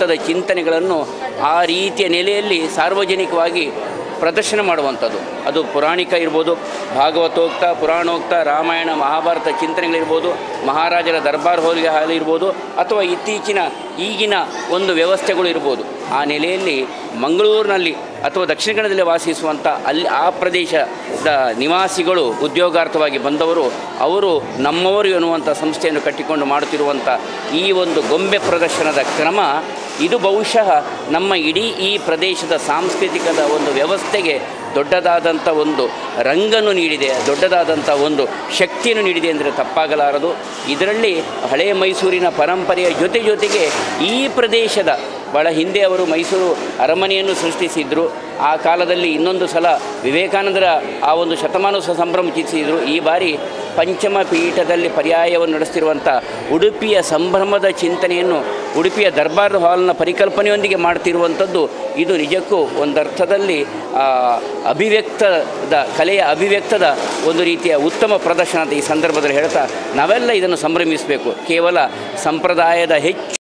the ಚಿಂತನೆಗಳನ್ನು ಆ ರೀತಿಯ ನೆಲೆಯಲ್ಲಿ ಸಾರ್ವಜನಿಕವಾಗಿ ಪ್ರದರ್ಶನ ಮಾಡುವಂಥದ್ದು ಅದು ಪುರಾಣಿಕ ಇರ್ಬೋದು ಭಾಗವತೋಕ್ತ ಪುರಾಣೋಕ್ತ ರಾಮಾಯಣ ಮಹಾಭಾರತ ಚಿಂತನೆಗಳಿರ್ಬೋದು ಮಹಾರಾಜರ ದರ್ಬಾರ್ ಹೋಲಿಗೆ ಹಾಲು ಇರ್ಬೋದು ಅಥವಾ ಇತ್ತೀಚಿನ ಈಗಿನ ಒಂದು ವ್ಯವಸ್ಥೆಗಳು ಇರ್ಬೋದು ಆ ನೆಲೆಯಲ್ಲಿ ಮಂಗಳೂರಿನಲ್ಲಿ ಅಥವಾ ದಕ್ಷಿಣ ಕನ್ನಡದಲ್ಲಿ ವಾಸಿಸುವಂಥ ಅಲ್ಲಿ ಆ ಪ್ರದೇಶದ ನಿವಾಸಿಗಳು ಉದ್ಯೋಗಾರ್ಥವಾಗಿ ಬಂದವರು ಅವರು ನಮ್ಮವರು ಎನ್ನುವಂಥ ಸಂಸ್ಥೆಯನ್ನು ಕಟ್ಟಿಕೊಂಡು ಮಾಡುತ್ತಿರುವಂಥ ಈ ಒಂದು ಗೊಂಬೆ ಪ್ರದರ್ಶನದ ಕ್ರಮ ಇದು ಬಹುಶಃ ನಮ್ಮ ಇಡೀ ಈ ಪ್ರದೇಶದ ಸಾಂಸ್ಕೃತಿಕದ ಒಂದು ವ್ಯವಸ್ಥೆಗೆ ದೊಡ್ಡದಾದಂಥ ಒಂದು ರಂಗನ್ನು ನೀಡಿದೆ ದೊಡ್ಡದಾದಂಥ ಒಂದು ಶಕ್ತಿಯನ್ನು ನೀಡಿದೆ ಅಂದರೆ ತಪ್ಪಾಗಲಾರದು ಇದರಲ್ಲಿ ಹಳೆಯ ಮೈಸೂರಿನ ಪರಂಪರೆಯ ಜೊತೆ ಜೊತೆಗೆ ಈ ಪ್ರದೇಶದ ಭಾಳ ಹಿಂದೆ ಅವರು ಮೈಸೂರು ಅರಮನೆಯನ್ನು ಸೃಷ್ಟಿಸಿದ್ರು ಆ ಕಾಲದಲ್ಲಿ ಇನ್ನೊಂದು ಸಲ ವಿವೇಕಾನಂದರ ಆ ಒಂದು ಶತಮಾನೋತ್ಸವ ಸಂಭ್ರಮ ಚಿತ್ರಿಸಿದರು ಈ ಬಾರಿ ಪಂಚಮ ಪೀಠದಲ್ಲಿ ಪರ್ಯಾಯವನ್ನು ನಡೆಸ್ತಿರುವಂಥ ಉಡುಪಿಯ ಸಂಭ್ರಮದ ಚಿಂತನೆಯನ್ನು ಉಡುಪಿಯ ದರ್ಬಾರ್ ಹಾಲ್ನ ಪರಿಕಲ್ಪನೆಯೊಂದಿಗೆ ಮಾಡ್ತಿರುವಂಥದ್ದು ಇದು ನಿಜಕ್ಕೂ ಒಂದರ್ಥದಲ್ಲಿ ಆ, ಅಭಿವ್ಯಕ್ತದ ಕಲೆಯ ಅಭಿವ್ಯಕ್ತದ ಒಂದು ರೀತಿಯ ಉತ್ತಮ ಪ್ರದರ್ಶನ ಅಂತ ಈ ಸಂದರ್ಭದಲ್ಲಿ ಹೇಳ್ತಾ ನಾವೆಲ್ಲ ಇದನ್ನು ಸಂಭ್ರಮಿಸಬೇಕು ಕೇವಲ ಸಂಪ್ರದಾಯದ ಹೆಚ್ಚು